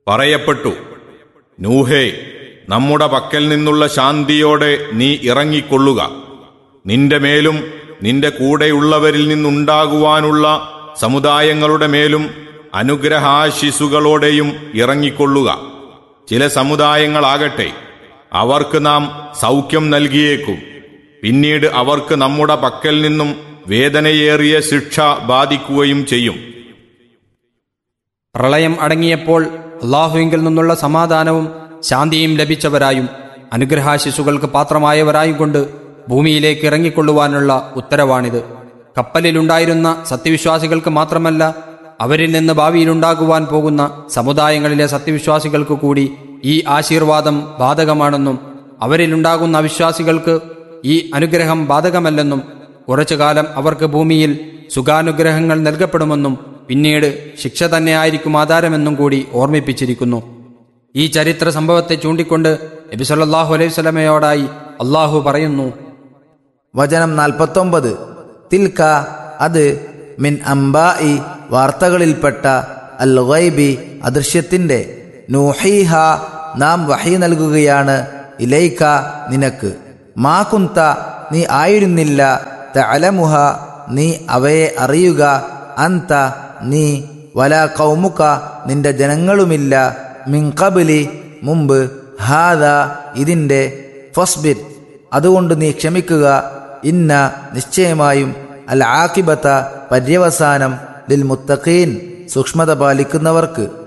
പറയപ്പെട്ടു നൂഹേ നമ്മുടെ പക്കൽ നിന്നുള്ള ശാന്തിയോടെ നീ ഇറങ്ങിക്കൊള്ളുക നിന്റെ മേലും നിന്റെ കൂടെയുള്ളവരിൽ നിന്നുണ്ടാകുവാനുള്ള സമുദായങ്ങളുടെ മേലും അനുഗ്രഹാശിസുകളോടെയും ഇറങ്ങിക്കൊള്ളുക ചില സമുദായങ്ങളാകട്ടെ അവർക്ക് നാം സൗഖ്യം നൽകിയേക്കും പിന്നീട് അവർക്ക് നമ്മുടെ പക്കൽ നിന്നും വേദനയേറിയ ശിക്ഷ ബാധിക്കുകയും ചെയ്യും പ്രളയം അടങ്ങിയപ്പോൾ അള്ളാഹുവിങ്കിൽ നിന്നുള്ള സമാധാനവും ശാന്തിയും ലഭിച്ചവരായും അനുഗ്രഹാശിശുകൾക്ക് പാത്രമായവരായും കൊണ്ട് ഭൂമിയിലേക്ക് ഇറങ്ങിക്കൊള്ളുവാനുള്ള ഉത്തരവാണിത് കപ്പലിലുണ്ടായിരുന്ന സത്യവിശ്വാസികൾക്ക് മാത്രമല്ല അവരിൽ നിന്ന് ഭാവിയിലുണ്ടാകുവാൻ പോകുന്ന സമുദായങ്ങളിലെ സത്യവിശ്വാസികൾക്ക് കൂടി ഈ ആശീർവാദം ബാധകമാണെന്നും അവരിലുണ്ടാകുന്ന അവിശ്വാസികൾക്ക് ഈ അനുഗ്രഹം ബാധകമല്ലെന്നും കുറച്ചു കാലം അവർക്ക് ഭൂമിയിൽ സുഖാനുഗ്രഹങ്ങൾ നൽകപ്പെടുമെന്നും പിന്നീട് ശിക്ഷ തന്നെയായിരിക്കും ആധാരമെന്നും കൂടി ഓർമ്മിപ്പിച്ചിരിക്കുന്നു ഈ ചരിത്ര സംഭവത്തെ ചൂണ്ടിക്കൊണ്ട് നബി സല്ലല്ലാഹു അലൈഹി വസല്ലമയോടായി അള്ളാഹു പറയുന്നു വചനം നാൽപ്പത്തൊമ്പത് തിൽക്ക അത് മിൻ അംബായി വാർത്തകളിൽപ്പെട്ട അൽ ഗൈബി അദൃശ്യത്തിന്റെ നൂഹീഹ നാം വഹി നൽകുകയാണ് ഇലൈക്ക നിനക്ക് മാ കുന്ത നീ ആയിരുന്നില്ല തഅലമുഹ നീ അവയെ അറിയുക അന്ത നീ വല കൗമുക നിന്റെ ജനങ്ങളുമില്ല മിങ്കബിലി മുമ്പ് ഹാദ ഇതിന്റെ ഫസ്ബിർ അതുകൊണ്ട് നീ ക്ഷമിക്കുക ഇന്ന നിശ്ചയമായും അൽ ആക്കിബത്ത പര്യവസാനം ലിൽ മുത്തഖീൻ സൂക്ഷ്മത പാലിക്കുന്നവർക്ക്